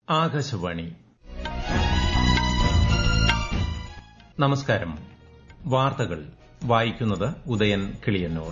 ആകാശവാണി നമസ്കാരം വാർത്തകൾ വായിക്കുന്നത് ഉദയൻ കിളിയന്നൂർ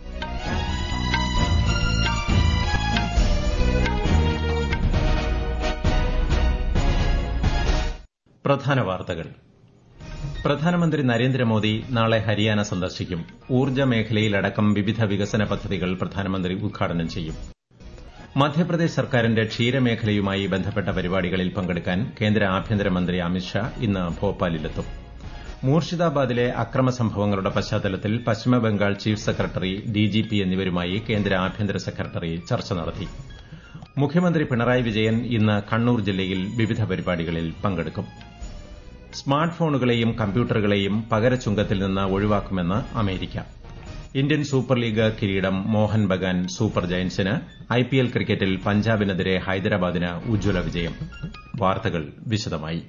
പ്രധാന വാർത്തകൾ പ്രധാനമന്ത്രി നരേന്ദ്രമോദി നാളെ ഹരിയാന സന്ദർശിക്കും ഊർജ്ജ മേഖലയിലടക്കം വിവിധ വികസന പദ്ധതികൾ പ്രധാനമന്ത്രി ഉദ്ഘാടനം ചെയ്യും മധ്യപ്രദേശ് സർക്കാരിന്റെ ക്ഷീരമേഖലയുമായി ബന്ധപ്പെട്ട പരിപാടികളിൽ പങ്കെടുക്കാൻ കേന്ദ്ര ആഭ്യന്തരമന്ത്രി അമിത്ഷാ ഇന്ന് ഭോപ്പാലിലെത്തും മൂർഷിദാബാദിലെ അക്രമ സംഭവങ്ങളുടെ പശ്ചാത്തലത്തിൽ പശ്ചിമബംഗാൾ ചീഫ് സെക്രട്ടറി ഡിജിപി എന്നിവരുമായി കേന്ദ്ര ആഭ്യന്തര സെക്രട്ടറി ചർച്ച നടത്തി മുഖ്യമന്ത്രി പിണറായി വിജയൻ ഇന്ന് കണ്ണൂർ ജില്ലയിൽ വിവിധ പരിപാടികളിൽ പങ്കെടുക്കും സ്മാർട്ട് ഫോണുകളെയും കമ്പ്യൂട്ടറുകളെയും പകരച്ചുങ്കത്തിൽ നിന്ന് ഒഴിവാക്കുമെന്ന് അമേരിക്ക ഇന്ത്യൻ സൂപ്പർ ലീഗ് കിരീടം മോഹൻ ബഗാൻ സൂപ്പർ ജയന്റ്സിന് ഐപിഎൽ ക്രിക്കറ്റിൽ പഞ്ചാബിനെതിരെ ഹൈദരാബാദിന് ഉജ്ജ്വല വിജയം വാർത്തകൾ വിശദമായി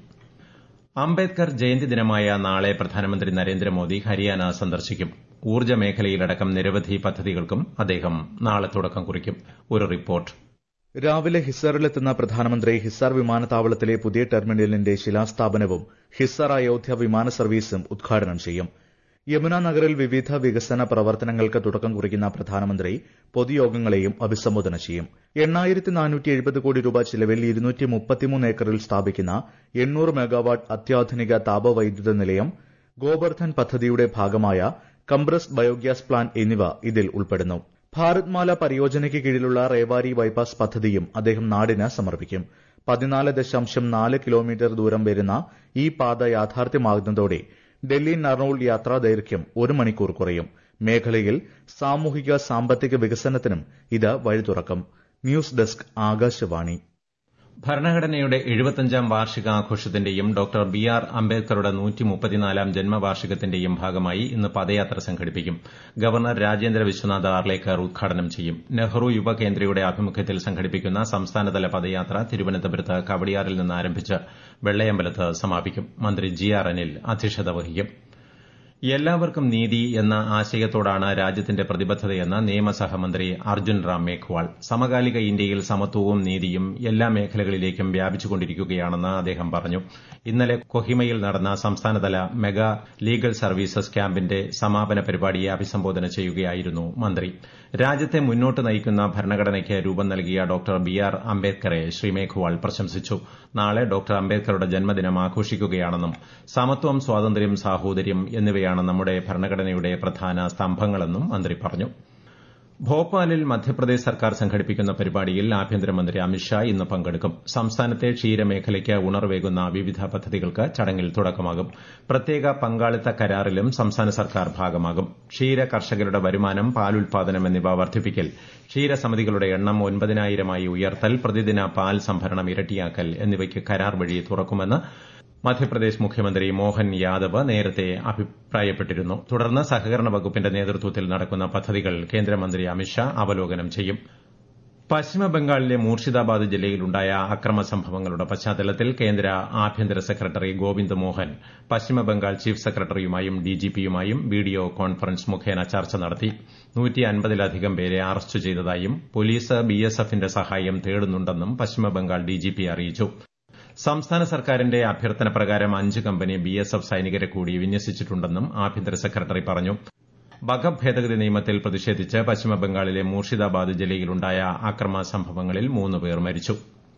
അംബേദ്കർ ജയന്തി ദിനമായ നാളെ പ്രധാനമന്ത്രി നരേന്ദ്രമോദി ഹരിയാന സന്ദർശിക്കും ഊർജ്ജ മേഖലയിലടക്കം നിരവധി പദ്ധതികൾക്കും അദ്ദേഹം നാളെ തുടക്കം കുറിക്കും ഒരു റിപ്പോർട്ട് രാവിലെ ഹിസ്സാറിലെത്തുന്ന പ്രധാനമന്ത്രി ഹിസ്സാർ വിമാനത്താവളത്തിലെ പുതിയ ടെർമിനലിന്റെ ശിലാസ്ഥാപനവും ഹിസ്സാർ അയോധ്യ വിമാന സർവീസും ഉദ്ഘാടനം ചെയ്യും യമുന നഗറിൽ വിവിധ വികസന പ്രവർത്തനങ്ങൾക്ക് തുടക്കം കുറിക്കുന്ന പ്രധാനമന്ത്രി പൊതുയോഗങ്ങളെയും അഭിസംബോധന ചെയ്യും എണ്ണായിരത്തി നാനൂറ്റി എഴുപത് കോടി രൂപ ചിലവിൽ ഇരുന്നൂറ്റി മുപ്പത്തിമൂന്ന് ഏക്കറിൽ സ്ഥാപിക്കുന്ന എണ്ണൂറ് മെഗാവാട്ട് അത്യാധുനിക താപവൈദ്യുത നിലയം ഗോബർധൻ പദ്ധതിയുടെ ഭാഗമായ കംപ്രസ് ബയോഗ്യാസ് പ്ലാന്റ് എന്നിവ ഇതിൽ ഉൾപ്പെടുന്നു ഭാരത്മാല പരിയോജനയ്ക്ക് കീഴിലുള്ള റേവാരി ബൈപ്പാസ് പദ്ധതിയും അദ്ദേഹം നാടിന് സമർപ്പിക്കും പതിനാല് ദശാംശം നാല് കിലോമീറ്റർ ദൂരം വരുന്ന ഈ പാത യാഥാർത്ഥ്യമാകുന്നതോടെ ഡൽഹി നർണൂൾ യാത്രാ ദൈർഘ്യം ഒരു മണിക്കൂർ കുറയും മേഖലയിൽ സാമൂഹിക സാമ്പത്തിക വികസനത്തിനും ഇത് വഴി തുറക്കും ന്യൂസ് ഡെസ്ക് ആകാശവാണി ഭരണഘടനയുടെ എഴുപത്തഞ്ചാം വാർഷികാഘോഷത്തിന്റെയും ഡോക്ടർ ബി ആർ അംബേദ്കറുടെ നൂറ്റിമുപ്പത്തിനാലാം ജന്മവാർഷികത്തിന്റെയും ഭാഗമായി ഇന്ന് പദയാത്ര സംഘടിപ്പിക്കും ഗവർണർ രാജേന്ദ്ര വിശ്വനാഥ് ആർലേക്കർ ഉദ്ഘാടനം ചെയ്യും നെഹ്റു യുവകേന്ദ്രയുടെ ആഭിമുഖ്യത്തിൽ സംഘടിപ്പിക്കുന്ന സംസ്ഥാനതല പദയാത്ര തിരുവനന്തപുരത്ത് കവടിയാറിൽ നിന്ന് ആരംഭിച്ച് വെള്ളയമ്പലത്ത് സമാപിക്കും മന്ത്രി ജി ആർ അനിൽ അധ്യക്ഷത വഹിക്കും എല്ലാവർക്കും നീതി എന്ന ആശയത്തോടാണ് രാജ്യത്തിന്റെ പ്രതിബദ്ധതയെന്ന് നിയമസഹമന്ത്രി അർജുൻ റാം മേഘ്വാൾ സമകാലിക ഇന്ത്യയിൽ സമത്വവും നീതിയും എല്ലാ മേഖലകളിലേക്കും വ്യാപിച്ചുകൊണ്ടിരിക്കുകയാണെന്ന് അദ്ദേഹം പറഞ്ഞു ഇന്നലെ കൊഹിമയിൽ നടന്ന സംസ്ഥാനതല മെഗാ ലീഗൽ സർവീസസ് ക്യാമ്പിന്റെ സമാപന പരിപാടിയെ അഭിസംബോധന ചെയ്യുകയായിരുന്നു മന്ത്രി രാജ്യത്തെ മുന്നോട്ട് നയിക്കുന്ന ഭരണഘടനയ്ക്ക് രൂപം നൽകിയ ഡോക്ടർ ബി ആർ അംബേദ്കറെ ശ്രീ മേഘ്വാൾ പ്രശംസിച്ചു നാളെ ഡോക്ടർ അംബേദ്കറുടെ ജന്മദിനം ആഘോഷിക്കുകയാണെന്നും സമത്വം സ്വാതന്ത്ര്യം സാഹോദര്യം എന്നിവയാണ് നമ്മുടെ ഭരണഘടനയുടെ പ്രധാന സ്തംഭങ്ങളെന്നും മന്ത്രി പറഞ്ഞു ഭോപ്പാലിൽ മധ്യപ്രദേശ് സർക്കാർ സംഘടിപ്പിക്കുന്ന പരിപാടിയിൽ ആഭ്യന്തരമന്ത്രി അമിത്ഷാ ഇന്ന് പങ്കെടുക്കും സംസ്ഥാനത്തെ ക്ഷീരമേഖലയ്ക്ക് ഉണർവേകുന്ന വിവിധ പദ്ധതികൾക്ക് ചടങ്ങിൽ തുടക്കമാകും പ്രത്യേക പങ്കാളിത്ത കരാറിലും സംസ്ഥാന സർക്കാർ ഭാഗമാകും ക്ഷീര കർഷകരുടെ വരുമാനം പാലുൽപാദനം എന്നിവ വർദ്ധിപ്പിക്കൽ ക്ഷീരസമിതികളുടെ എണ്ണം ഒൻപതിനായിരമായി ഉയർത്തൽ പ്രതിദിന പാൽ സംഭരണം ഇരട്ടിയാക്കൽ എന്നിവയ്ക്ക് കരാർ വഴി തുറക്കുമെന്ന് മധ്യപ്രദേശ് മുഖ്യമന്ത്രി മോഹൻ യാദവ് നേരത്തെ അഭിപ്രായപ്പെട്ടിരുന്നു തുടർന്ന് സഹകരണ വകുപ്പിന്റെ നേതൃത്വത്തിൽ നടക്കുന്ന പദ്ധതികൾ കേന്ദ്രമന്ത്രി അമിത്ഷാ അവലോകനം ചെയ്യും പശ്ചിമബംഗാളിലെ മൂർഷിദാബാദ് ജില്ലയിലുണ്ടായ അക്രമ സംഭവങ്ങളുടെ പശ്ചാത്തലത്തിൽ കേന്ദ്ര ആഭ്യന്തര സെക്രട്ടറി ഗോവിന്ദ് മോഹൻ പശ്ചിമബംഗാൾ ചീഫ് സെക്രട്ടറിയുമായും ഡിജിപിയുമായും വീഡിയോ കോൺഫറൻസ് മുഖേന ചർച്ച നടത്തി നൂറ്റിയൻപതിലധികം പേരെ അറസ്റ്റ് ചെയ്തതായും പോലീസ് ബിഎസ്എഫിന്റെ സഹായം തേടുന്നുണ്ടെന്നും പശ്ചിമബംഗാൾ ഡിജിപി അറിയിച്ചു സംസ്ഥാന സർക്കാരിന്റെ അഭ്യർത്ഥന പ്രകാരം അഞ്ച് കമ്പനി ബിഎസ്എഫ് സൈനികരെ കൂടി വിന്യസിച്ചിട്ടുണ്ടെന്നും ആഭ്യന്തര സെക്രട്ടറി പറഞ്ഞു വഖഫ് ഭേദഗതി നിയമത്തിൽ പ്രതിഷേധിച്ച് പശ്ചിമബംഗാളിലെ മൂർഷിദാബാദ് ജില്ലയിലുണ്ടായ അക്രമ സംഭവങ്ങളിൽ മൂന്ന് പേർ മരിച്ചു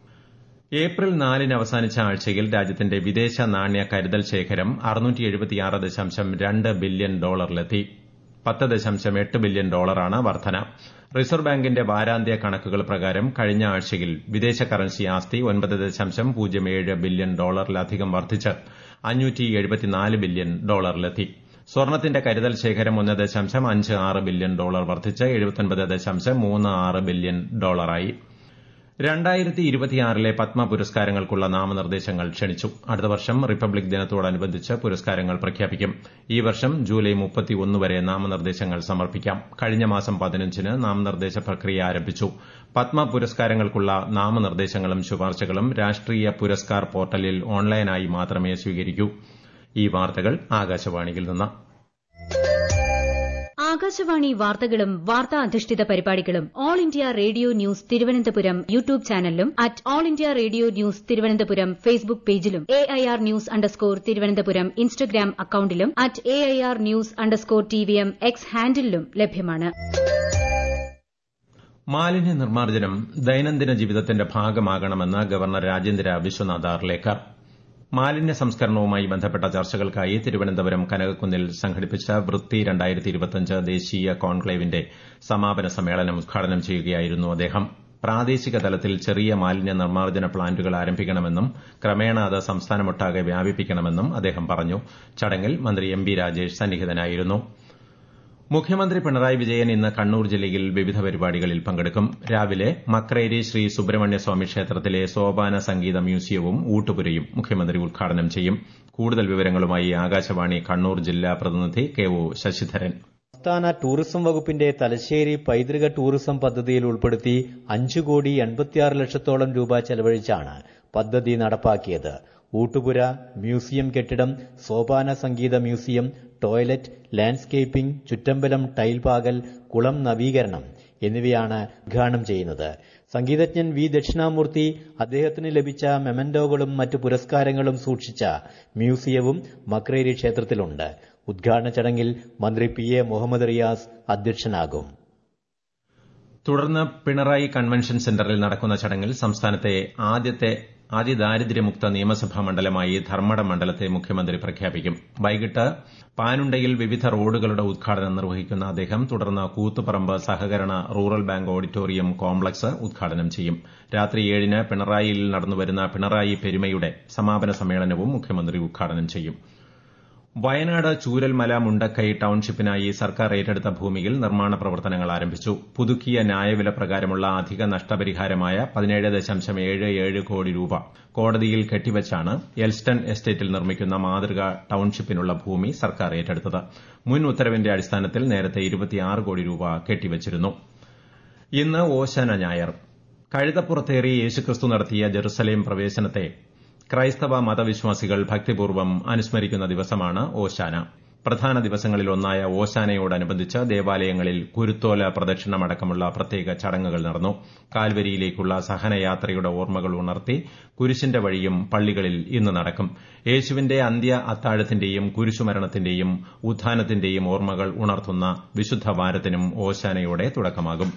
ഏപ്രിൽ നാലിന് അവസാനിച്ച ആഴ്ചയിൽ രാജ്യത്തിന്റെ വിദേശ നാണ്യ കരുതൽ ശേഖരം ബില്യൺ ഡോളറിലെത്തി പത്ത് ദശാംശം എട്ട് ബില്യൺ ഡോളറാണ് വർധന റിസർവ് ബാങ്കിന്റെ വാരാന്ത്യ കണക്കുകൾ പ്രകാരം കഴിഞ്ഞ ആഴ്ചയിൽ വിദേശ കറൻസി ആസ്തി ഒൻപത് ദശാംശം പൂജ്യം ഏഴ് ബില്യൺ ഡോളറിലധികം വർദ്ധിച്ച് അഞ്ഞൂറ്റി എഴുപത്തിനാല് ബില്യൺ ഡോളറിലെത്തി സ്വർണത്തിന്റെ കരുതൽ ശേഖരം ഒന്ന് ദശാംശം അഞ്ച് ആറ് ബില്യൺ ഡോളർ വർദ്ധിച്ച് എഴുപത്തൊൻപത് ദശാംശം മൂന്ന് ആറ് ബില്യൺ ഡോളറായി രണ്ടായിരത്തി ഇരുപത്തിയാറിലെ പത്മ പുരസ്കാരങ്ങൾക്കുള്ള നാമനിർദ്ദേശങ്ങൾ ക്ഷണിച്ചു അടുത്ത വർഷം റിപ്പബ്ലിക് ദിനത്തോടനുബന്ധിച്ച് പുരസ്കാരങ്ങൾ പ്രഖ്യാപിക്കും ഈ വർഷം ജൂലൈ മുപ്പത്തിയൊന്ന് വരെ നാമനിർദ്ദേശങ്ങൾ സമർപ്പിക്കാം കഴിഞ്ഞ മാസം പതിനഞ്ചിന് നാമനിർദ്ദേശ പ്രക്രിയ ആരംഭിച്ചു പത്മ പുരസ്കാരങ്ങൾക്കുള്ള നാമനിർദ്ദേശങ്ങളും ശുപാർശകളും രാഷ്ട്രീയ പുരസ്കാർ പോർട്ടലിൽ ഓൺലൈനായി മാത്രമേ സ്വീകരിക്കൂ ഈ വാർത്തകൾ ആകാശവാണിയിൽ നിന്ന് ആകാശവാണി വാർത്തകളും വാർത്താ അധിഷ്ഠിത പരിപാടികളും all India radio news Thiruvananthapuram YouTube ചാനലിലും at all India radio news Thiruvananthapuram Facebook പേജിലും A I R news underscore Thiruvananthapuram Instagram അക്കൌണ്ടിലും at A I R news underscore T V M X ഹാൻഡിലും ലഭ്യമാണ് മാലിന്യ നിർമ്മാർജ്ജനം ദൈനംദിന ജീവിതത്തിന്റെ ഭാഗമാകണമെന്ന് ഗവർണർ രാജേന്ദ്ര വിശ്വനാഥ് ആർലേക്കർ മാലിന്യ സംസ്കരണവുമായി ബന്ധപ്പെട്ട ചർച്ചകൾക്കായി തിരുവനന്തപുരം കനകക്കുന്നിൽ സംഘടിപ്പിച്ച വൃത്തി ദേശീയ കോൺക്ലേവിന്റെ സമാപന സമ്മേളനം ഉദ്ഘാടനം ചെയ്യുകയായിരുന്നു അദ്ദേഹം പ്രാദേശിക തലത്തിൽ ചെറിയ മാലിന്യ നിർമ്മാർജ്ജന പ്ലാന്റുകൾ ആരംഭിക്കണമെന്നും ക്രമേണ അത് സംസ്ഥാനമൊട്ടാകെ വ്യാപിപ്പിക്കണമെന്നും അദ്ദേഹം പറഞ്ഞു ചടങ്ങിൽ മന്ത്രി എം ബി രാജേഷ് സന്നിഹിതനായിരുന്നു മുഖ്യമന്ത്രി പിണറായി വിജയൻ ഇന്ന് കണ്ണൂർ ജില്ലയിൽ വിവിധ പരിപാടികളിൽ പങ്കെടുക്കും രാവിലെ മക്രേരി ശ്രീ സുബ്രഹ്മണ്യ സ്വാമി ക്ഷേത്രത്തിലെ സോപാന സംഗീത മ്യൂസിയവും ഊട്ടുപുരയും മുഖ്യമന്ത്രി ഉദ്ഘാടനം ചെയ്യും കൂടുതൽ വിവരങ്ങളുമായി ആകാശവാണി കണ്ണൂർ ജില്ലാ പ്രതിനിധി കെ ഒ ശശിധരൻ സംസ്ഥാന ടൂറിസം വകുപ്പിന്റെ തലശ്ശേരി പൈതൃക ടൂറിസം പദ്ധതിയിൽ ഉൾപ്പെടുത്തി അഞ്ചു കോടി എൺപത്തിയാറ് ലക്ഷത്തോളം രൂപ ചെലവഴിച്ചാണ് പദ്ധതി നടപ്പാക്കിയത് ഊട്ടുപുര മ്യൂസിയം കെട്ടിടം സോപാന സംഗീത മ്യൂസിയം ടോയ്ലറ്റ് ലാൻഡ്സ്കേപ്പിംഗ് ചുറ്റമ്പലം ടൈൽ പാകൽ കുളം നവീകരണം എന്നിവയാണ് ഉദ്ഘാടനം ചെയ്യുന്നത് സംഗീതജ്ഞൻ വി ദക്ഷിണാമൂർത്തി അദ്ദേഹത്തിന് ലഭിച്ച മെമന്റോകളും മറ്റു പുരസ്കാരങ്ങളും സൂക്ഷിച്ച മ്യൂസിയവും മക്രേരി ക്ഷേത്രത്തിലുണ്ട് ഉദ്ഘാടന ചടങ്ങിൽ മന്ത്രി പി എ മുഹമ്മദ് റിയാസ് അധ്യക്ഷനാകും തുടർന്ന് പിണറായി കൺവെൻഷൻ സെന്ററിൽ നടക്കുന്ന ചടങ്ങിൽ സംസ്ഥാനത്തെ ആദ്യത്തെ അതിദാരിദ്ര്യമുക്ത നിയമസഭാ മണ്ഡലമായി ധർമ്മടം മണ്ഡലത്തെ മുഖ്യമന്ത്രി പ്രഖ്യാപിക്കും വൈകിട്ട് പാനുണ്ടയിൽ വിവിധ റോഡുകളുടെ ഉദ്ഘാടനം നിർവഹിക്കുന്ന അദ്ദേഹം തുടർന്ന് കൂത്തുപറമ്പ് സഹകരണ റൂറൽ ബാങ്ക് ഓഡിറ്റോറിയം കോംപ്ലക്സ് ഉദ്ഘാടനം ചെയ്യും രാത്രി ഏഴിന് പിണറായിയിൽ നടന്നുവരുന്ന പിണറായി പെരുമയുടെ സമാപന സമ്മേളനവും മുഖ്യമന്ത്രി ഉദ്ഘാടനം ചെയ്യും വയനാട് ചൂരൽമല മുണ്ടക്കൈ ടൌൺഷിപ്പിനായി സർക്കാർ ഏറ്റെടുത്ത ഭൂമിയിൽ നിർമ്മാണ പ്രവർത്തനങ്ങൾ ആരംഭിച്ചു പുതുക്കിയ ന്യായവില പ്രകാരമുള്ള അധിക നഷ്ടപരിഹാരമായ പതിനേഴ് ദശാംശം ഏഴ് ഏഴ് കോടി രൂപ കോടതിയിൽ കെട്ടിവച്ചാണ് എൽസ്റ്റൺ എസ്റ്റേറ്റിൽ നിർമ്മിക്കുന്ന മാതൃക ടൌൺഷിപ്പിനുള്ള ഭൂമി സർക്കാർ ഏറ്റെടുത്തത് മുൻ ഉത്തരവിന്റെ അടിസ്ഥാനത്തിൽ നേരത്തെ ഇരുപത്തിയാറ് കോടി രൂപ കെട്ടിവച്ചിരുന്നു ഇന്ന് ഓശാന ഞായർ കഴുതപ്പുറത്തേറി യേശുക്രിസ്തു നടത്തിയ ജെറുസലേം പ്രവേശനത്തെ ക്രൈസ്തവ മതവിശ്വാസികൾ ഭക്തിപൂർവ്വം അനുസ്മരിക്കുന്ന ദിവസമാണ് ഓശാന പ്രധാന ദിവസങ്ങളിലൊന്നായ ഓശാനയോടനുബന്ധിച്ച് ദേവാലയങ്ങളിൽ കുരുത്തോല പ്രദക്ഷിണമടക്കമുള്ള പ്രത്യേക ചടങ്ങുകൾ നടന്നു കാൽവരിയിലേക്കുള്ള സഹനയാത്രയുടെ ഓർമ്മകൾ ഉണർത്തി കുരിശിന്റെ വഴിയും പള്ളികളിൽ ഇന്ന് നടക്കും യേശുവിന്റെ അന്ത്യ അത്താഴത്തിന്റെയും കുരിശുമരണത്തിന്റെയും ഉത്ഥാനത്തിന്റെയും ഓർമ്മകൾ ഉണർത്തുന്ന വിശുദ്ധ വാരത്തിനും ഓശാനയോടെ തുടക്കമാകും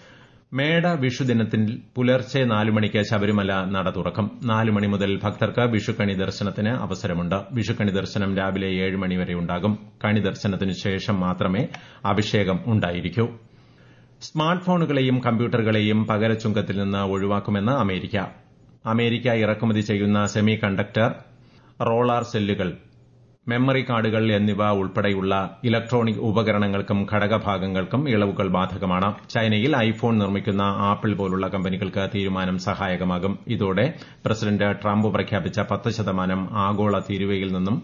മേട വിഷുദിനത്തിൽ പുലർച്ചെ നാലു മണിക്ക് ശബരിമല നട തുറക്കും നാലു മണി മുതൽ ഭക്തർക്ക് വിഷുക്കണി ദർശനത്തിന് അവസരമുണ്ട് വിഷുക്കണി ദർശനം രാവിലെ ഏഴ് മണിവരെ ഉണ്ടാകും കണി ദർശനത്തിനു ശേഷം മാത്രമേ അഭിഷേകം ഉണ്ടായിരിക്കൂ സ്മാർട്ട് ഫോണുകളെയും കമ്പ്യൂട്ടറുകളെയും പകരച്ചുങ്കത്തിൽ നിന്ന് ഒഴിവാക്കുമെന്ന് അമേരിക്ക അമേരിക്ക ഇറക്കുമതി ചെയ്യുന്ന സെമി കണ്ടക്ടർ റോളാർ സെല്ലുകൾ മെമ്മറി കാർഡുകൾ എന്നിവ ഉൾപ്പെടെയുള്ള ഇലക്ട്രോണിക് ഉപകരണങ്ങൾക്കും ഘടകഭാഗങ്ങൾക്കും ഇളവുകൾ ബാധകമാണ് ചൈനയിൽ ഐഫോൺ നിർമ്മിക്കുന്ന ആപ്പിൾ പോലുള്ള കമ്പനികൾക്ക് തീരുമാനം സഹായകമാകും ഇതോടെ പ്രസിഡന്റ് ട്രംപ് പ്രഖ്യാപിച്ച പത്ത് ശതമാനം ആഗോള തീരുവയിൽ നിന്നും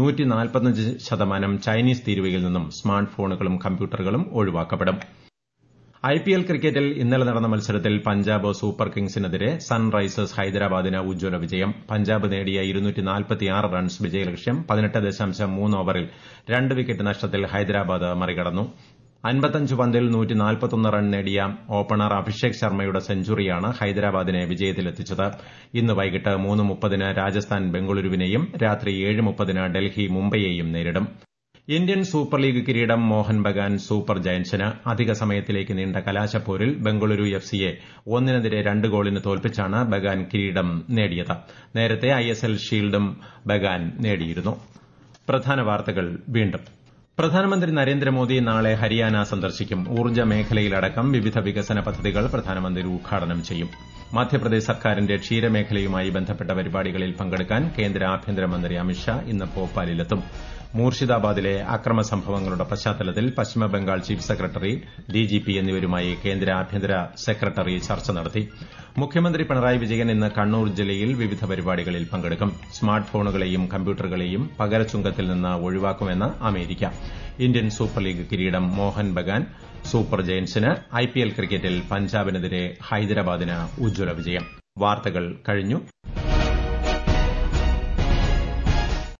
ശതമാനം ചൈനീസ് തീരുവയിൽ നിന്നും സ്മാർട്ട് ഫോണുകളും കമ്പ്യൂട്ടറുകളും ഒഴിവാക്കപ്പെടും ഐപിഎൽ ക്രിക്കറ്റിൽ ഇന്നലെ നടന്ന മത്സരത്തിൽ പഞ്ചാബ് സൂപ്പർ കിങ്സിനെതിരെ സൺറൈസേഴ്സ് ഹൈദരാബാദിന് ഉജ്ജ്വല വിജയം പഞ്ചാബ് നേടിയ റൺസ് വിജയലക്ഷ്യം പതിനെട്ട് ദശാംശം മൂന്ന് ഓവറിൽ രണ്ട് വിക്കറ്റ് നഷ്ടത്തിൽ ഹൈദരാബാദ് മറികടന്നു അൻപത്തഞ്ച് പന്തിൽ റൺ നേടിയ ഓപ്പണർ അഭിഷേക് ശർമ്മയുടെ സെഞ്ചുറിയാണ് ഹൈദരാബാദിനെ വിജയത്തിലെത്തിച്ചത് ഇന്ന് വൈകിട്ട് മൂന്ന് മുപ്പതിന് രാജസ്ഥാൻ ബംഗളൂരുവിനെയും രാത്രി ഏഴ് മുപ്പതിന് ഡൽഹി മുംബൈയെയും നേരിടും ഇന്ത്യൻ സൂപ്പർ ലീഗ് കിരീടം മോഹൻ ബഗാൻ സൂപ്പർ ജയന്റ്സിന് അധിക സമയത്തിലേക്ക് നീണ്ട കലാശപ്പോരിൽ ബംഗളൂരു എഫ് സിയെ ഒന്നിനെതിരെ രണ്ട് ഗോളിന് തോൽപ്പിച്ചാണ് ബഗാൻ കിരീടം നേടിയത് നേരത്തെ ഐഎസ്എൽ ഷീൽഡും ബഗാൻ നേടിയിരുന്നു പ്രധാന വാർത്തകൾ വീണ്ടും പ്രധാനമന്ത്രി നരേന്ദ്രമോദി നാളെ ഹരിയാന സന്ദർശിക്കും ഊർജ്ജ മേഖലയിലടക്കം വിവിധ വികസന പദ്ധതികൾ പ്രധാനമന്ത്രി ഉദ്ഘാടനം ചെയ്യും മധ്യപ്രദേശ് സർക്കാരിന്റെ ക്ഷീരമേഖലയുമായി ബന്ധപ്പെട്ട പരിപാടികളിൽ പങ്കെടുക്കാൻ കേന്ദ്ര ആഭ്യന്തരമന്ത്രി അമിത്ഷാ ഇന്ന് ഭോപ്പാലിലെത്തും മൂർഷിദാബാദിലെ അക്രമ സംഭവങ്ങളുടെ പശ്ചാത്തലത്തിൽ പശ്ചിമബംഗാൾ ചീഫ് സെക്രട്ടറി ഡിജിപി എന്നിവരുമായി കേന്ദ്ര ആഭ്യന്തര സെക്രട്ടറി ചർച്ച നടത്തി മുഖ്യമന്ത്രി പിണറായി വിജയൻ ഇന്ന് കണ്ണൂർ ജില്ലയിൽ വിവിധ പരിപാടികളിൽ പങ്കെടുക്കും സ്മാർട്ട് ഫോണുകളെയും കമ്പ്യൂട്ടറുകളെയും പകരച്ചുങ്കത്തിൽ നിന്ന് ഒഴിവാക്കുമെന്ന് അമേരിക്ക ഇന്ത്യൻ സൂപ്പർ ലീഗ് കിരീടം മോഹൻ ബഗാൻ സൂപ്പർ ജയന്റ്സിന് ഐപിഎൽ ക്രിക്കറ്റിൽ പഞ്ചാബിനെതിരെ ഹൈദരാബാദിന് ഉജ്ജ്വല വിജയം വാർത്തകൾ കഴിഞ്ഞു